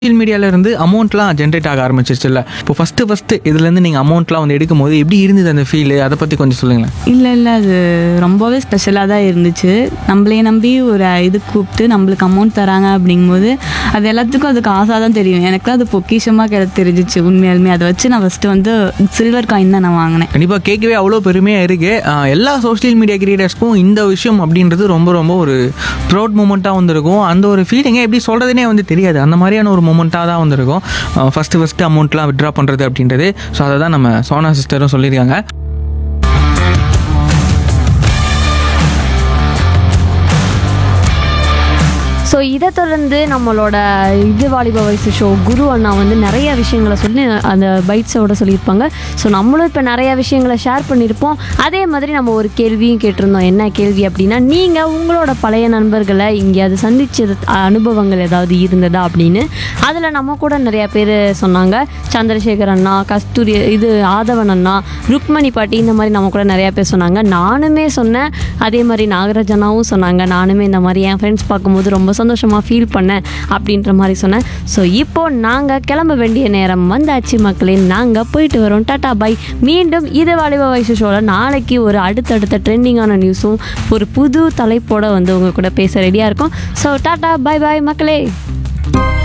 social மீடியால இருந்து அமௌண்ட்லாம் generate ஆக ஆரம்பிச்சிருச்சுல்ல இப்போ ஃபஸ்ட்டு ஃபஸ்ட்டு இதுலேருந்து நீங்கள் அமௌண்ட்லாம் வந்து எடுக்கும்போது எப்படி இருந்தது அந்த ஃபீல் அதை பற்றி கொஞ்சம் சொல்லுங்களேன் இல்லை இல்லை அது ரொம்பவே ஸ்பெஷலாக தான் இருந்துச்சு நம்மளையே நம்பி ஒரு இது கூப்பிட்டு நம்மளுக்கு அமௌண்ட் தராங்க அப்படிங்கும்போது அது எல்லாத்துக்கும் அதுக்கு ஆசை தான் தெரியும் எனக்கு அது பொக்கிஷமாக கிட தெரிஞ்சிச்சு உண்மையாலுமே அதை வச்சு நான் ஃபஸ்ட்டு வந்து சில்வர் காயின் தான் நான் வாங்கினேன் கண்டிப்பாக கேட்கவே அவ்வளோ பெருமையாக இருக்கு ஆஹ் எல்லா சோஷியல் மீடியா கிரியேட்டர்ஸ்க்கும் இந்த விஷயம் அப்படின்றது ரொம்ப ரொம்ப ஒரு ப்ரௌட் மூமெண்ட்டாக வந்திருக்கும் அந்த ஒரு ஃபீலிங்கை எப்படி சொல்கிறதுனே வந்து தெரியாது அந்த மாதிரியான ஒரு மூமெண்ட்டாக தான் வந்திருக்கும் ஃபஸ்ட்டு ஃபஸ்ட்டு அமௌண்ட்லாம் விட்ரா பண்ணுறது அப்படின்றது ஸோ அதை தான் நம்ம சோனா சிஸ்டரும் சொல்லியிருக்காங்க ஸோ இதை தொடர்ந்து நம்மளோட இது வாலிப வயசு ஷோ குரு அண்ணா வந்து நிறைய விஷயங்களை சொல்லி அந்த பைட்ஸோட சொல்லியிருப்பாங்க ஸோ நம்மளும் இப்போ நிறைய விஷயங்களை ஷேர் பண்ணியிருப்போம் அதே மாதிரி நம்ம ஒரு கேள்வியும் கேட்டிருந்தோம் என்ன கேள்வி அப்படின்னா நீங்கள் உங்களோட பழைய நண்பர்களை எங்கேயாவது சந்திச்ச அனுபவங்கள் ஏதாவது இருந்ததா அப்படின்னு அதில் நம்ம கூட நிறைய பேர் சொன்னாங்க சந்திரசேகர் அண்ணா கஸ்தூரி இது ஆதவன் அண்ணா ருக்மணி பாட்டி இந்த மாதிரி நம்ம கூட நிறைய பேர் சொன்னாங்க நானுமே சொன்னேன் அதே மாதிரி நாகராஜ் அண்ணாவும் சொன்னாங்க நானுமே இந்த மாதிரி என் ஃப்ரெண்ட்ஸ் பார்க்கும்போது ரொம்ப சந்தோஷமாக ஃபீல் பண்ணேன் அப்படின்ற மாதிரி சொன்னேன் ஸோ இப்போ நாங்கள் கிளம்ப வேண்டிய நேரம் வந்தாச்சு மக்களே நாங்கள் போயிட்டு வரோம் டாட்டா பை மீண்டும் இது வாலிப வயசு ஷோவில் நாளைக்கு ஒரு அடுத்தடுத்த ட்ரெண்டிங்கான நியூஸும் ஒரு புது தலைப்போட வந்து உங்கள் கூட பேச ரெடியாக இருக்கும் ஸோ டாட்டா பை பாய் மக்களே